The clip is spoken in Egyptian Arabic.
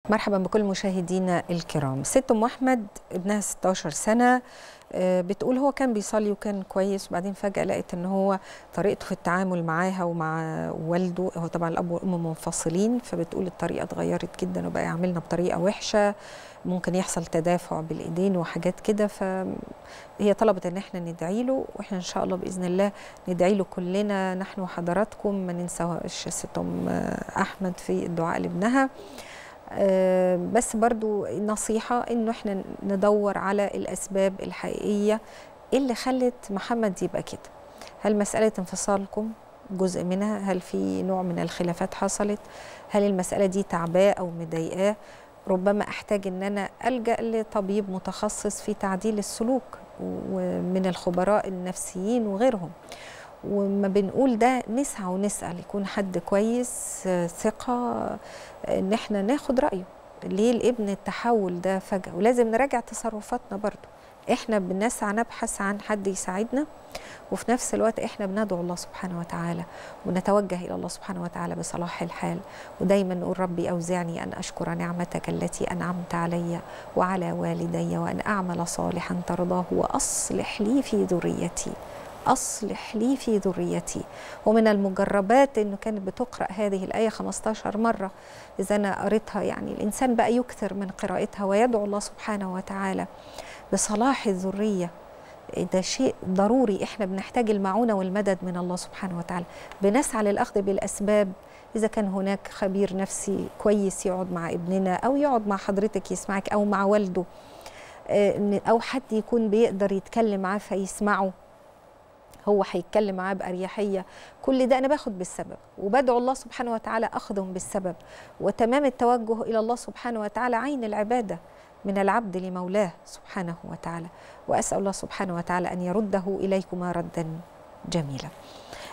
مرحبا بكل مشاهدينا الكرام ست ام احمد ابنها 16 سنه بتقول هو كان بيصلي وكان كويس وبعدين فجاه لقيت ان هو طريقته في التعامل معاها ومع والده هو طبعا الاب والام منفصلين فبتقول الطريقه اتغيرت جدا وبقى يعاملنا بطريقه وحشه ممكن يحصل تدافع بالايدين وحاجات كده فهي طلبت ان احنا ندعي له واحنا ان شاء الله باذن الله ندعي له كلنا نحن وحضراتكم ما ننساش ست ام احمد في الدعاء لابنها بس برضو نصيحة إنه إحنا ندور على الأسباب الحقيقية اللي خلت محمد يبقى كده هل مسألة انفصالكم جزء منها هل في نوع من الخلافات حصلت هل المسألة دي تعباه أو مضايقاه ربما أحتاج إن أنا ألجأ لطبيب متخصص في تعديل السلوك ومن الخبراء النفسيين وغيرهم وما بنقول ده نسعى ونسأل يكون حد كويس ثقة ان احنا ناخد رأيه ليه الابن التحول ده فجأة ولازم نراجع تصرفاتنا برضو احنا بنسعى نبحث عن حد يساعدنا وفي نفس الوقت احنا بندعو الله سبحانه وتعالى ونتوجه الى الله سبحانه وتعالى بصلاح الحال ودايما نقول ربي اوزعني ان اشكر نعمتك التي انعمت علي وعلى والدي وان اعمل صالحا ترضاه واصلح لي في ذريتي أصلح لي في ذريتي ومن المجربات أنه كانت بتقرأ هذه الآية 15 مرة إذا أنا قريتها يعني الإنسان بقى يكثر من قراءتها ويدعو الله سبحانه وتعالى بصلاح الذرية ده شيء ضروري احنا بنحتاج المعونه والمدد من الله سبحانه وتعالى بنسعى للاخذ بالاسباب اذا كان هناك خبير نفسي كويس يقعد مع ابننا او يقعد مع حضرتك يسمعك او مع والده او حد يكون بيقدر يتكلم معاه فيسمعه هو هيتكلم معاه بأريحية كل ده أنا باخد بالسبب وبدعو الله سبحانه وتعالى أخذهم بالسبب وتمام التوجه إلى الله سبحانه وتعالى عين العبادة من العبد لمولاه سبحانه وتعالى وأسأل الله سبحانه وتعالى أن يرده إليكما ردا جميلا